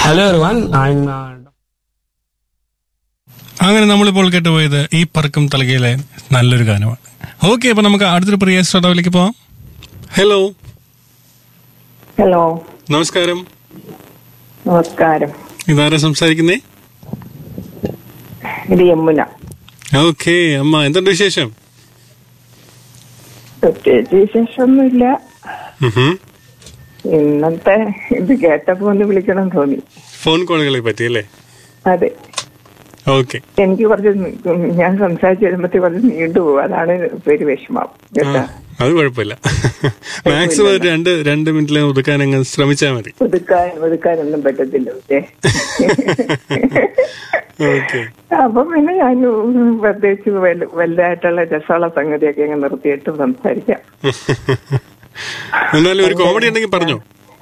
Hello everyone, I'm uh, അങ്ങനെ നമ്മളിപ്പോൾ കേട്ടുപോയത് ഈ പറക്കും തലകയിലെ നല്ലൊരു ഗാനമാണ് ഓക്കെ അപ്പൊ നമുക്ക് അടുത്തൊരു പ്രിയ ശ്രോതാവിലേക്ക് പോവാം ഹലോ ഹലോ നമസ്കാരം നമസ്കാരം ഇതാരാ സംസാരിക്കുന്നേ ഇത് യമുന ഓക്കെ അമ്മ എന്തുണ്ട് വിശേഷം പ്രത്യേകിച്ച് വിശേഷമൊന്നുമില്ല ഉഹും. ഇന്നത്തെ ഇത് കേട്ടപ്പോ ഒന്ന് വിളിക്കണം തോന്നി ഫോൺ കോളുകളെ പറ്റി അല്ലേ അതെ ഓക്കെ എനിക്ക് കുറച്ച് നി- ഞാൻ സംസാരിച്ച് വരുമ്പത്തേ കുറച്ച് നീണ്ടു പോകും അതാണ് ഒരു വിഷമം കേട്ടാ അത് കുഴപ്പമില്ല മാക്സിമം ഒരു രണ്ട് രണ്ട് മിനിറ്റിൽ ഒതുക്കാൻ അങ്ങ് ശ്രമിച്ചാൽ മതി ഒതുക്കാൻ ഒതുക്കാനൊന്നും പറ്റത്തില്ല പക്ഷേ ഓക്കെ അപ്പൊ പിന്നെ ഞാൻ പ്രത്യേകിച്ച് വല- വലുതായിട്ടുള്ള രസമുള്ള സംഗതിയൊക്കെ അങ്ങ് നിർത്തിയിട്ട് സംസാരിക്കാം എന്നാലും ഒരു കോമഡി ഉണ്ടെങ്കിൽ പറഞ്ഞോ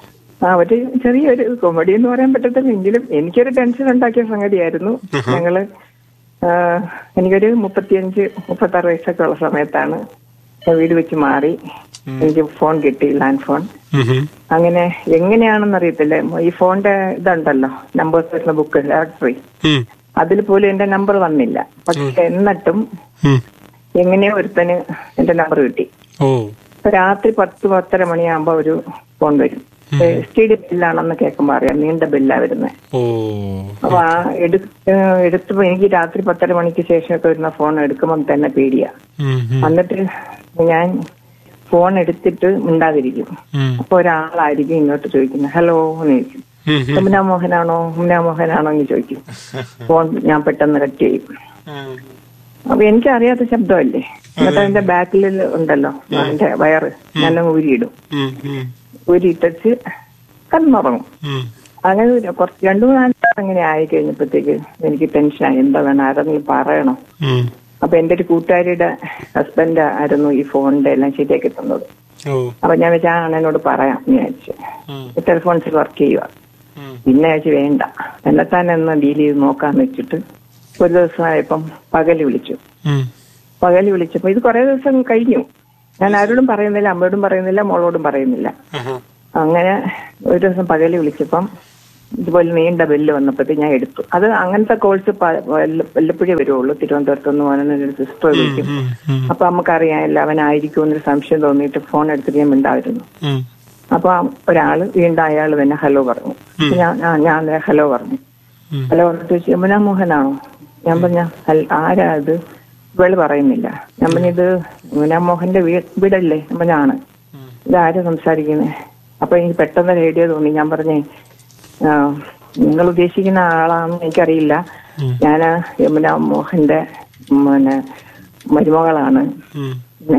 ആ ഒരു ചെറിയൊരു കോമഡി എന്ന് പറയാൻ പറ്റത്തില്ല എങ്കിലും എനിക്കൊരു ടെൻഷൻ ഉണ്ടാക്കിയ സംഗതിയായിരുന്നു ഞങ്ങള് ആ, എനിക്കൊരു മുപ്പത്തിയഞ്ച് മുപ്പത്തി ആറ് വയസ്സൊക്കെ ഉള്ള സമയത്താണ് ഞാൻ വീട് വെച്ച് മാറി എനിക്ക് ഫോൺ കിട്ടി ലാൻഡ് ഫോൺ ഉഹും. അങ്ങനെ എങ്ങനെയാണെന്ന് അറിയത്തില്ല ഈ ഫോണിന്റെ ഇതുണ്ടല്ലോ നമ്പേഴ്സ് വരുന്ന ബുക്ക് ഡയറക്ടറി ഉം. അതിൽ പോലും എന്റെ നമ്പർ വന്നില്ല പക്ഷെ എന്നിട്ടും ഉം. എങ്ങനെയോ ഒരുത്തന് എന്റെ നമ്പർ കിട്ടി ഓ ഇപ്പൊ രാത്രി പത്ത് പത്തര മണിയാകുമ്പോ ഒരു ഫോൺ വരും എസ് ടി ഡി ബില്ലാണെന്ന് കേൾക്കുമ്പോ അറിയാം നീണ്ട ബില്ലാ വരുന്നത് ഓ അപ്പൊ ആ എടു ഏഹ് എടുത്തപ്പോ എനിക്ക് രാത്രി പത്തര മണിക്ക് ശേഷമൊക്കെ വരുന്ന ഫോൺ എടുക്കുമ്പോൾ തന്നെ പേടിയാ ഉം, ഉം, എന്നിട്ട് ഞാൻ ഫോൺ എടുത്തിട്ട് മിണ്ടാതിരിക്കും ഉം, അപ്പൊ ഒരാളായിരിക്കും ഇങ്ങോട്ട് ചോദിക്കുന്നത് ഹലോ എന്ന് ചോദിക്കും ഉം, ഉം. യമുന മോഹനാണോ യമുന മോഹനാണോ എന്ന് ചോദിക്കും ഫോൺ ഞാൻ പെട്ടെന്ന് കട്ട് ചെയ്യും ഉം. അപ്പൊ എനിക്ക് അറിയാത്ത ശബ്ദമല്ലേ എന്നിട്ട് അതിന്റെ ബാക്കിൽ ഉണ്ടല്ലോ അതിന്റെ വയറ് ഞാൻ ഊരിയിടും ഉം, ഉം, ഊരിയിട്ടച്ച് കന്നുറങ്ങും ഉം. അങ്ങനെ ഒരു കുറച്ച് രണ്ടു മൂന്നാല് അങ്ങനെ ആയി കഴിഞ്ഞപ്പോഴത്തേക്ക് എനിക്ക് ടെൻഷനായി എന്താ വേണം ആരെങ്കിലും പറയണം ഉം. അപ്പൊ എന്റെ ഒരു കൂട്ടുകാരിയുടെ ഹസ്ബൻഡ് ആയിരുന്നു ഈ ഫോണിന്റെ എല്ലാം ശരിയാക്കി തന്നത് ഓ അപ്പൊ ഞാൻ വെച്ചാൽ ആ അണ്ണനോട് പറയാം എന്ന് വിചാരിച്ചു ഉം, ടെലിഫോൺസിൽ വർക്ക് ചെയ്യുക ഉം. പിന്നെ വെച്ച് വേണ്ട എന്നെത്താൻ എന്ന് ഡീൽ ചെയ്ത് നോക്കാന്ന് വെച്ചിട്ട് ഒരു ദിവസമായപ്പം പകല് വിളിച്ചു ഉം. പകല് വിളിച്ചപ്പോ ഇത് കുറെ ദിവസം കഴിഞ്ഞു ഞാൻ ആരോടും പറയുന്നില്ല അമ്മയോടും പറയുന്നില്ല മോളോടും പറയുന്നില്ല ആഹാ. അങ്ങനെ ഒരു ദിവസം പകല് വിളിച്ചപ്പം ഇതുപോലെ നീണ്ട ബെല്ല് വന്നപ്പോഴത്തേക്ക് ഞാൻ എടുത്തു അത് അങ്ങനത്തെ കോഴ്സ് വല്ലപ്പോഴേ വരുള്ളൂ തിരുവനന്തപുരത്ത് നിന്ന് പോകുന്ന ഒരു സിസ്റ്റർ വിളിക്കും ഉം, ഉം, അപ്പൊ നമുക്കറിയാമല്ലോ അവനായിരിക്കും എന്നൊരു സംശയം തോന്നിയിട്ട് ഫോൺ എടുത്തിട്ട് ഞാൻ മിണ്ടായിരുന്നു ഉം. അപ്പൊ ആ ഒരാള് വീണ്ടും അയാൾ തന്നെ ഹലോ പറഞ്ഞു ഞാൻ ആ, ഞാൻ ദേ ഹലോ പറഞ്ഞു ഉം. ഹലോ പറഞ്ഞിട്ട് ചോദിച്ചു, യമുന മോഹനാണോ ഞാൻ പറഞ്ഞ "അല്ല, ആരാ ഇത് ഇവള് പറയുന്നില്ല ഞാൻ പറഞ്ഞത് യമുന മോഹന്റെ വീ- വീടല്ലേ ഞാൻ പറഞ്ഞാണ് ഇതാരാ സംസാരിക്കുന്നത് അപ്പൊ എനിക്ക് പെട്ടെന്ന് റേഡിയോ തോന്നി ഞാൻ പറഞ്ഞേ ആ, നിങ്ങൾ ഉദ്ദേശിക്കുന്ന ആളാണെന്ന് എനിക്കറിയില്ല ഞാൻ യമുന മോഹന്റെ പിന്നെ മരുമകളാണ് ഉം. പിന്നെ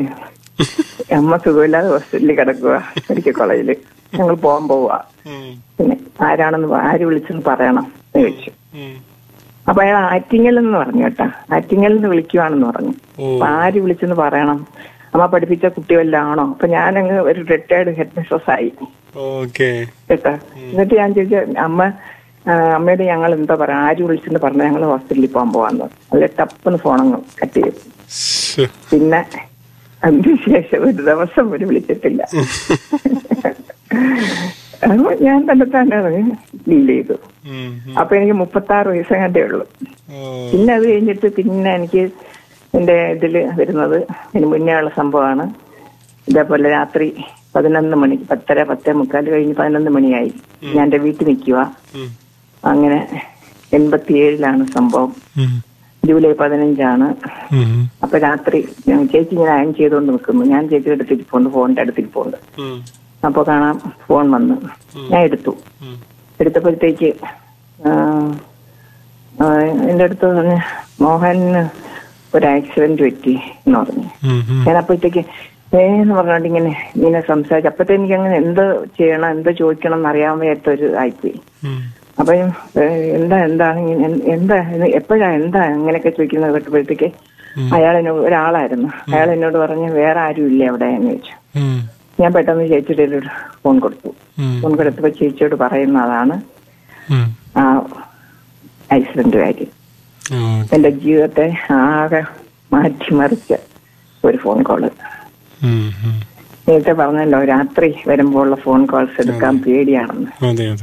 അമ്മ സുഖമില്ലാതെ ഹോസ്പിറ്റലിൽ കിടക്കുക മെഡിക്കൽ കോളേജില് ഞങ്ങൾ പോകാൻ പോവാ ഉം. പിന്നെ ആരാണെന്ന് പ- ആര് വിളിച്ചെന്ന് പറയണം എന്ന് ചോദിച്ചു ഉം. അപ്പൊ അയാൾ ആറ്റിങ്ങൽ എന്ന് പറഞ്ഞു കേട്ടാ ആറ്റിങ്ങൽ നിന്ന് വിളിക്കുവാണെന്ന് പറഞ്ഞു ഓ. അപ്പൊ ആര് വിളിച്ചെന്ന് പറയണം അമ്മ പഠിപ്പിച്ച കുട്ടി വല്ലതും ആണോ അപ്പൊ ഞാനങ്ങ് ഒരു റിട്ടയർഡ് ഹെഡ് മിസ്ട്രസ് ആയി ഓക്കെ കേട്ടാ എന്നിട്ട് ഞാൻ ചോദിച്ചു അമ്മ ആ, അമ്മയോട് ഞങ്ങൾ എന്താ പറയാ ആര് വിളിച്ചെന്ന് പറഞ്ഞാൽ ഞങ്ങൾ ഹോസ്പിറ്റലിൽ പോകാൻ പോവാന്ന് അതിൽ ടപ്പെന്ന് ഫോണങ്ങ് കട്ട് ചെയ്തു ശ്ശ്. പിന്നെ അതിനുശേഷം ഒരു ദിവസം ഒരു വിളിച്ചിട്ടില്ല അപ്പൊ ഞാൻ തന്നെ തന്നെ ഡീൽ ചെയ്തു ഉം, ഉം. അപ്പൊ എനിക്ക് മുപ്പത്തി ആറ് വയസ്സങ്ങണ്ടേ ഉള്ളൂ ഓ. പിന്നെ അത് കഴിഞ്ഞിട്ട് പിന്നെ എനിക്ക് എന്റെ ഇതില് വരുന്നത് ഇതിന് മുന്നേ ഉള്ള സംഭവമാണ് ഇതേപോലെ രാത്രി പതിനൊന്ന് മണി പത്തര പത്തേ മുക്കാൽ കഴിഞ്ഞ് പതിനൊന്ന് മണിയായി ഞാൻ എന്റെ വീട്ടിൽ നിൽക്കുക ഉം. അങ്ങനെ എൺപത്തിയേഴിലാണ് സംഭവം ഉം. ജൂലൈ പതിനഞ്ചാണ് ഉം. അപ്പൊ രാത്രി ഞാൻ ചേച്ചി ഞാൻ അയൺ ചെയ്തുകൊണ്ട് നിൽക്കുന്നു ഞാൻ ചേച്ചിയുടെ അടുത്തിരിപ്പുണ്ട് ഫോണിന്റെ അടുത്തിരിപ്പുണ്ട് ഉം. അപ്പൊ കാണാം ഫോൺ വന്ന് ഞാൻ എടുത്തു ഉം. എടുത്തപ്പോഴത്തേക്ക് ആ, ആ, എന്റെ അടുത്ത് പറഞ്ഞു മോഹന് ഒരു ആക്സിഡന്റ് പറ്റി എന്ന് പറഞ്ഞു ഉം. ഉം. ഞാൻ അപ്പോഴത്തേക്ക് ഏന്ന് പറഞ്ഞോണ്ട് ഇങ്ങനെ ഇങ്ങനെ സംസാരിച്ചു അപ്പത്തെ എനിക്ക് അങ്ങനെ എന്ത് ചെയ്യണം എന്ത് ചോദിക്കണം എന്ന് അറിയാൻ വയ്യാത്ത ഒരു ആയിപ്പോയി ഉം. അപ്പൊ ഞാൻ, ഏ, എന്താ എന്താണ് ഇങ്ങനെ എന്ത് എന്താ ഇത് എപ്പോഴാ എന്താ അങ്ങനെയൊക്കെ ചോദിക്കുന്നത് കേട്ടപ്പോഴത്തേക്ക് അയാൾ എന്നോട് ഒരാളായിരുന്നു അയാൾ എന്നോട് പറഞ്ഞു വേറെ ആരും ഇല്ലേ അവിടെ എന്ന് ചോദിച്ചു ഉം. ഞാൻ പെട്ടെന്ന് ചേച്ചിയുടെ ഒരു ഫോൺ കൊടുത്തു ഉം. ഫോൺ കൊടുത്തപ്പോ ചേച്ചിയോട് പറയുന്നതാണ് ഉം. ആ ആക്സിഡന്റ് കാര്യം ഓക്കെ. എന്റെ ജീവിതത്തെ ആകെ മാറ്റിമറിച്ച ഒരു ഫോൺ കോള് ഉം. ഉം. നേരത്തെ പറഞ്ഞല്ലോ രാത്രി വരുമ്പോഴുള്ള ഫോൺ കോൾസ് എടുക്കാൻ പേടിയാണെന്ന് അതെ അതെ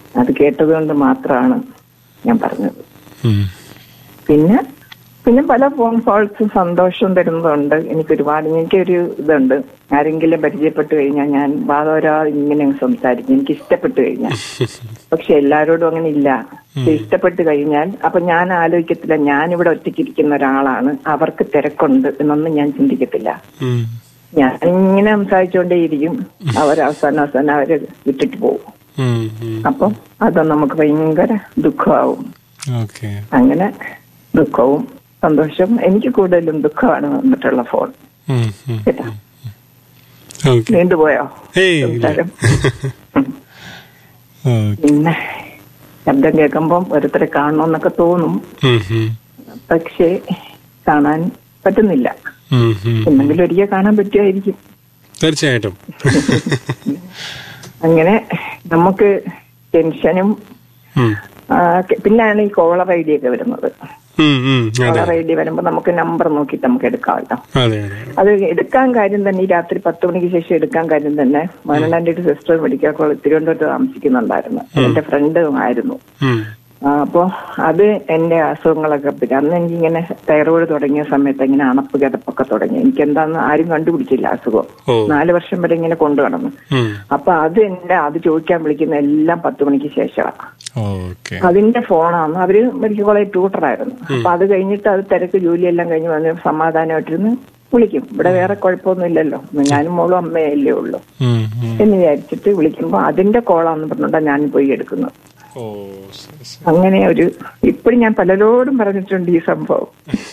അത് കേട്ടത് കൊണ്ട് മാത്രമാണ് ഞാൻ പറഞ്ഞത് ഉം. പിന്നെ പിന്നെ പല ഫോൺ കോൾസും സന്തോഷം തരുന്നതുണ്ട് എനിക്ക് ഒരുപാട് എനിക്കൊരു ഇതുണ്ട് ആരെങ്കിലും പരിചയപ്പെട്ട് കഴിഞ്ഞാൽ ഞാൻ വാദോരാൾ ഇങ്ങനെ അങ്ങ് സംസാരിക്കും എനിക്ക് ഇഷ്ടപ്പെട്ട് കഴിഞ്ഞാൽ പക്ഷെ എല്ലാവരോടും അങ്ങനെ ഇല്ല പക്ഷെ ഇഷ്ടപ്പെട്ട് കഴിഞ്ഞാൽ അപ്പൊ ഞാൻ ആലോചിക്കത്തില്ല ഞാൻ ഇവിടെ ഒറ്റയ്ക്കിരിക്കുന്ന ഒരാളാണ് അവർക്ക് തിരക്കുണ്ട് എന്നൊന്നും ഞാൻ ചിന്തിക്കത്തില്ല ഉം. ഞാൻ ഇങ്ങനെ സംസാരിച്ചുകൊണ്ടേയിരിക്കും അവർ അവസാനം അവസാനം അവര് വിട്ടിട്ട് പോകും ഉം. ഉം. അപ്പം അത് നമുക്ക് ഭയങ്കര ദുഃഖമാവും ഓക്കെ അങ്ങനെ ദുഃഖവും സന്തോഷം എനിക്ക് കൂടുതലും ദുഃഖമാണ് വന്നിട്ടുള്ള ഫോൺ ഉം. ഉം. കേട്ടോ ഓക്കെ നീണ്ടുപോയോ ഏയ് ഇല്ല. സംസാരം ഉം. ഓക്കെ. പിന്നെ ശബ്ദം കേൾക്കുമ്പം ഓരോരുത്തരെ കാണണമെന്നൊക്കെ തോന്നും ഉം. ഉം. പക്ഷേ കാണാൻ പറ്റുന്നില്ല ഉം. ഉം. എന്തെങ്കിലും ഒരിക്കൽ കാണാൻ പറ്റുമായിരിക്കും തീർച്ചയായിട്ടും അങ്ങനെ നമുക്ക് ടെൻഷനും ഉം. ആ, പിന്നെയാണ് ഈ കോളർ ഐ ഡി ഒക്കെ വരുന്നത് ഉം. ഉം. അതെ കോളർ ഐ ഡി വരുമ്പോൾ നമുക്ക് നമ്പർ നോക്കിയിട്ട് നമുക്ക് എടുക്കാമല്ലോ അതെ അതെ അത് എടുക്കാൻ കാര്യം തന്നെ ഈ രാത്രി പത്ത് മണിക്ക് ശേഷം എടുക്കാൻ കാര്യം തന്നെ മരണന്റെ ഒരു സിസ്റ്റർ മെഡിക്കൽ കോളേജ് തിരുവനന്തപുരത്ത് താമസിക്കുന്നുണ്ടായിരുന്നു എന്റെ ഫ്രണ്ട് ആയിരുന്നു ഉം. ആ, അപ്പോ അത് എന്റെ അസുഖങ്ങളൊക്കെ പിന്നെ അന്ന് എനിക്കിങ്ങനെ തൈറോയ്ഡ് തുടങ്ങിയ സമയത്ത് ഇങ്ങനെ അണപ്പ് കിടപ്പൊക്കെ തുടങ്ങി എനിക്ക് എന്താന്ന് ആരും കണ്ടുപിടിച്ചില്ല അസുഖം ഓ നാല് വർഷം വരെ ഇങ്ങനെ കൊണ്ടു നടന്നു ഉം. അപ്പൊ അത് എന്റെ അത് ചോദിക്കാൻ വിളിക്കുന്ന എല്ലാം പത്ത് മണിക്ക് ശേഷമാണ് ഓക്കെ അതിന്റെ ഫോണാണ് അവര് മെഡിക്കൽ കോളേജ് ട്യൂട്ടറായിരുന്നു അപ്പൊ അത് കഴിഞ്ഞിട്ട് അത് തിരക്ക് ജോലിയെല്ലാം കഴിഞ്ഞ് വന്ന് സമാധാനമായിട്ടിരുന്ന് വിളിക്കും ഇവിടെ വേറെ കുഴപ്പമൊന്നും ഇല്ലല്ലോ ഞാനും മോളും അമ്മയല്ലേ ഉള്ളൂ ഉം. ഉം. എന്ന് വിചാരിച്ചിട്ട് വിളിക്കുമ്പോ അതിന്റെ കോളാന്ന് പറഞ്ഞോണ്ടാ ഞാൻ പോയി എടുക്കുന്നത് ഓ ശരി, ശരി. അങ്ങനെ ഒരു ഇപ്പോഴും ഞാൻ പലരോടും പറഞ്ഞിട്ടുണ്ട് ഈ സംഭവം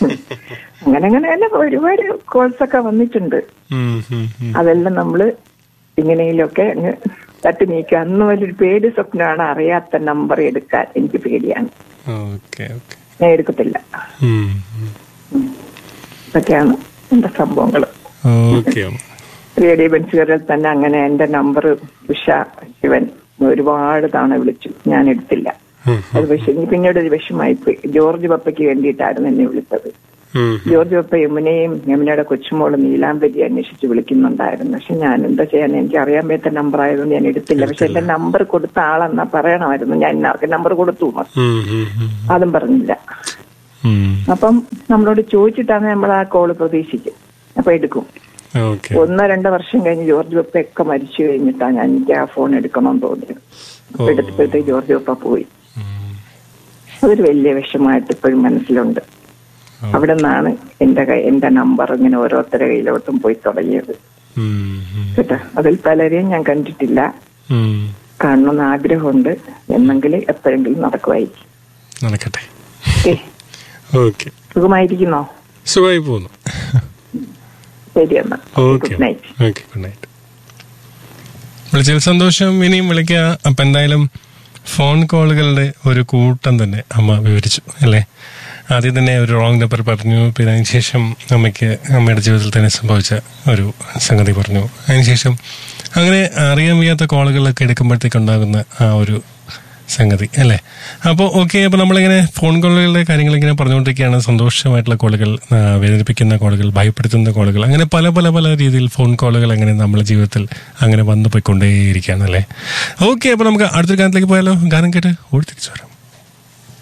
അങ്ങനെ അങ്ങനെ തന്നെ ഒരുപാട് കോൾസ് ഒക്കെ വന്നിട്ടുണ്ട് ഉം. ഉം. ഉം. അതെല്ലാം നമ്മള് ഇങ്ങനെയൊക്കെ അങ്ങ് തട്ടി നീക്കുക അന്ന് വലിയൊരു പേടി സ്വപ്നമാണ് അറിയാത്ത നമ്പർ എടുക്കാൻ എനിക്ക് പേടിയാണ് ഓക്കെ ഓക്കെ ഞാൻ എടുക്കത്തില്ല ഉം. ഉം. ഉം. ഇതൊക്കെയാണ് എന്റെ സംഭവങ്ങൾ ഓക്കെ അമ്മ. റേഡിയോ ബെൻസുകളിൽ തന്നെ അങ്ങനെ എന്റെ നമ്പർ ഉഷ ശിവൻ ഒരുപാട് തവണ വിളിച്ചു ഞാൻ എടുത്തില്ല ഉം. അത് പക്ഷെ എനിക്ക് പിന്നീട് ഒരു വിഷമായി പോയി ജോർജ് പപ്പയ്ക്ക് വേണ്ടിയിട്ടായിരുന്നു എന്നെ വിളിച്ചത് ഉം. ജോർജ് പപ്പ യമുനയും യമുനയുടെ കൊച്ചുമോള് നീലാംബരി അന്വേഷിച്ച് വിളിക്കുന്നുണ്ടായിരുന്നു പക്ഷെ ഞാൻ എന്താ ചെയ്യാൻ എനിക്ക് അറിയാൻ പറ്റാത്ത നമ്പർ ആയതുകൊണ്ട് ഞാൻ എടുത്തില്ല പക്ഷെ എന്റെ നമ്പർ കൊടുത്ത ആളെന്നാ പറയണമായിരുന്നു ഞാൻ ഇന്നാൾക്ക് നമ്പർ കൊടുത്തു എന്ന്. ഉം. ഉം. ഉം. അതും പറഞ്ഞില്ല ഉം. അപ്പം നമ്മളോട് ചോദിച്ചിട്ടാണ് നമ്മൾ ആ കോള് പ്രതീക്ഷിക്കും അപ്പൊ എടുക്കും ഓക്കെ ഒന്നോ രണ്ടോ വർഷം കഴിഞ്ഞ് ജോർജ് പപ്പ ഒക്കെ മരിച്ചു കഴിഞ്ഞിട്ടാണ് ഞാൻ എനിക്ക് ആ ഫോൺ എടുക്കണമെന്ന് തോന്നിയത് അപ്പൊ ഓ. എടുത്തപ്പോഴത്തേക്ക് ജോർജ് പപ്പ പോയി ഉം. അതൊരു വലിയ വിഷമമായിട്ട് ഇപ്പോഴും മനസ്സിലുണ്ട് ഓ. അവിടെ നിന്നാണ് എന്റെ കൈ എന്റെ നമ്പർ ഇങ്ങനെ ഓരോരുത്തരുടെ കയ്യിലോട്ടും പോയി തുടങ്ങിയത് ഉം. ഉം. കേട്ടോ അതിൽ പലരെയും ഞാൻ കണ്ടിട്ടില്ല ഉം. കാണണമെന്ന് ആഗ്രഹമുണ്ട് എന്നെങ്കിൽ എപ്പോഴെങ്കിലും നടക്കുമായിരിക്കും നടക്കട്ടെ ഓക്കേ ഓക്കെ സുഖമായിരിക്കുന്നോ സുഖമായി പോകുന്നു ശരി എന്നാ okay good night okay good night വിളിച്ചതിൽ സന്തോഷം ഇനിയും വിളിക്കുക അപ്പം എന്തായാലും ഫോൺ കോളുകളുടെ ഒരു കൂട്ടം തന്നെ അമ്മ വിവരിച്ചു അല്ലേ ആദ്യം തന്നെ ഒരു റോങ് നമ്പർ പറഞ്ഞു പിന്നെ അതിനുശേഷം അമ്മയ്ക്ക് അമ്മയുടെ ജീവിതത്തിൽ തന്നെ സംഭവിച്ച ഒരു സംഗതി പറഞ്ഞു അതിനുശേഷം അങ്ങനെ അറിയാൻ വയ്യാത്ത കോളുകളൊക്കെ എടുക്കുമ്പോഴത്തേക്കുണ്ടാകുന്ന ആ ഒരു സംഗതി അല്ലേ അപ്പോൾ ഓക്കെ അപ്പോൾ നമ്മളിങ്ങനെ ഫോൺ കോളുകളുടെ കാര്യങ്ങൾ ഇങ്ങനെ പറഞ്ഞുകൊണ്ടിരിക്കുകയാണ് സന്തോഷമായിട്ടുള്ള കോളുകൾ ആ, വേദനിപ്പിക്കുന്ന കോളുകൾ ഭയപ്പെടുത്തുന്ന കോളുകൾ അങ്ങനെ പല പല പല രീതിയിൽ ഫോൺ കോളുകൾ അങ്ങനെ നമ്മുടെ ജീവിതത്തിൽ അങ്ങനെ വന്നു പോയിക്കൊണ്ടേയിരിക്കുകയാണ് അല്ലേ ഓക്കെ അപ്പോൾ നമുക്ക് അടുത്തൊരു ഗാനത്തിലേക്ക് പോയാലോ ഗാനം കേട്ട് ഓടി തിരിച്ചു വരാം